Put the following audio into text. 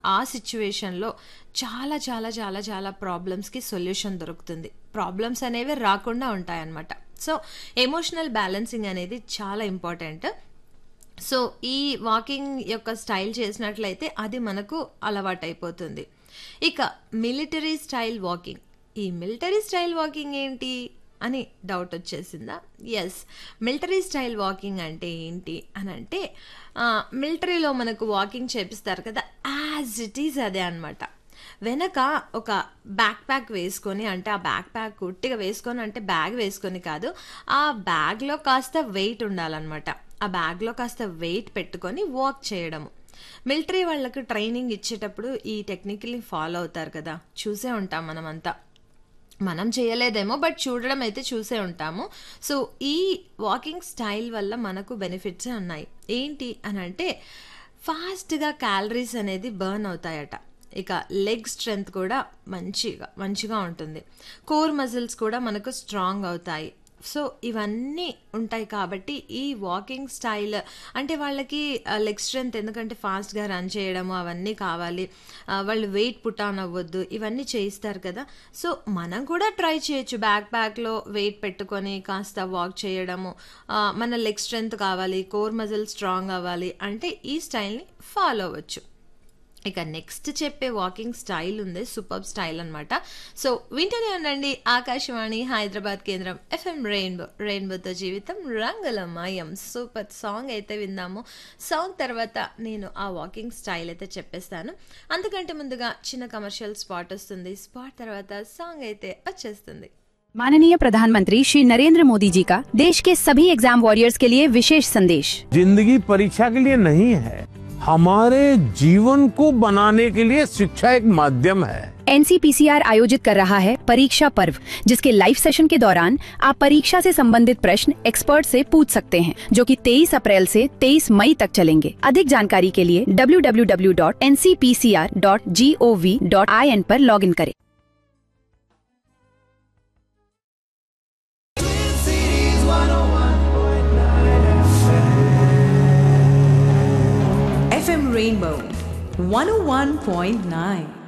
ఆ సిచ్యువేషన్‌లో చాలా, చాలా, చాలా, చాలా ప్రాబ్లమ్స్‌కి సొల్యూషన్ దొరుకుతుంది. ప్రాబ్లమ్స్ అనేవి రాకుండా ఉంటాయన్నమాట. సో, ఎమోషనల్ బ్యాలెన్సింగ్ అనేది చాలా ఇంపార్టెంట్. సో, ఈ వాకింగ్ యొక్క స్టైల్ చేసినట్లయితే అది మనకు అలవాటైపోతుంది. ఇక మిలిటరీ స్టైల్ వాకింగ్. ఈ మిలిటరీ స్టైల్ వాకింగ్ ఏంటి? అని డౌట్ వచ్చేసిందా? యెస్. మిలిటరీ స్టైల్ వాకింగ్ అంటే ఏంటి అనంటే ఆహ్, మిలిటరీలో మనకు వాకింగ్ చేపిస్తారు కదా! యాజ్ ఇట్ ఈజ్ అదే అనమాట. వెనక ఒక బ్యాక్ ప్యాక్ వేసుకొని అంటే ఆ బ్యాక్ ప్యాక్ ఉట్టిగా వేసుకొని అంటే బ్యాగ్ వేసుకొని కాదు. ఆ బ్యాగ్‌లో కాస్త వెయిట్ ఉండాలనమాట. ఆ బ్యాగ్‌లో కాస్త వెయిట్ పెట్టుకొని వాక్ చేయడము. మిలిటరీ వాళ్ళకి ట్రైనింగ్ ఇచ్చేటప్పుడు ఈ టెక్నిక్‌ని ఫాలో అవుతారు కదా! చూసే ఉంటాం మనమంతా. మనం చేయలేదేమో బట్ చూడడం అయితే చూసే ఉంటాము. సో, ఈ వాకింగ్ స్టైల్ వల్ల మనకు బెనిఫిట్సే ఉన్నాయి. ఏంటి అనంటే ఫాస్ట్‌గా క్యాలరీస్ అనేది బర్న్ అవుతాయట. ఇక లెగ్ స్ట్రెంత్ కూడా మంచిగా మంచిగా ఉంటుంది. కోర్ మజిల్స్ కూడా మనకు స్ట్రాంగ్ అవుతాయి. సో, ఇవన్నీ ఉంటాయి కాబట్టి ఈ వాకింగ్ స్టైల్ అంటే వాళ్ళకి ఆహ్, లెగ్ స్ట్రెంత్ ఎందుకంటే ఫాస్ట్‌గా రన్ చేయడము అవన్నీ కావాలి. ఆహ్, వాళ్ళు వెయిట్ పుట్ ఆన్ అవ్వద్దు. ఇవన్నీ చేయిస్తారు కదా! సో, మనం కూడా ట్రై చేయొచ్చు. బ్యాక్ ప్యాక్‌లో వెయిట్ పెట్టుకొని కాస్త వాక్ చేయడము. ఆహ్, మన లెగ్ స్ట్రెంత్ కావాలి. కోర్ మజిల్ స్ట్రాంగ్ అవ్వాలి అంటే ఈ స్టైల్‌ని ఫాలో అవ్వచ్చు. ఇక నెక్స్ట్ చెప్పే వాకింగ్ స్టైల్ ఉంది. సూపర్బ్ స్టైల్ అనమాట. సో, వింటూనే ఉండండి ఆకాశవాణి హైదరాబాద్ కేంద్రం ఎఫ్ఎం రెయిన్బో. రెయిన్బోతో జీవితం రంగులమయం. సూపర్ సాంగ్ అయితే విందాము. సాంగ్ తర్వాత నేను ఆ వాకింగ్ స్టైల్ అయితే చెప్పేస్తాను. అంతకంటే ముందుగా చిన్న కమర్షియల్ స్పాట్ వస్తుంది. స్పాట్ తర్వాత సాంగ్ అయితే వచ్చేస్తుంది. माननीय प्रधानमंत्री श्री नरेंद्र मोदी जी का देश के सभी एग्जाम वॉरियर्स के लिए विशेष संदेश जिंदगी परीक्षा के लिए नहीं है हमारे जीवन को बनाने के लिए शिक्षा एक माध्यम है एनसीपीसीआर आयोजित कर रहा है परीक्षा पर्व जिसके लाइव सेशन के दौरान आप परीक्षा से संबंधित प्रश्न एक्सपर्ट से पूछ सकते हैं जो कि 23 अप्रैल से 23 मई तक चलेंगे अधिक जानकारी के लिए www.ncpcr.gov.in पर लॉगिन करें FM Rainbow 101.9.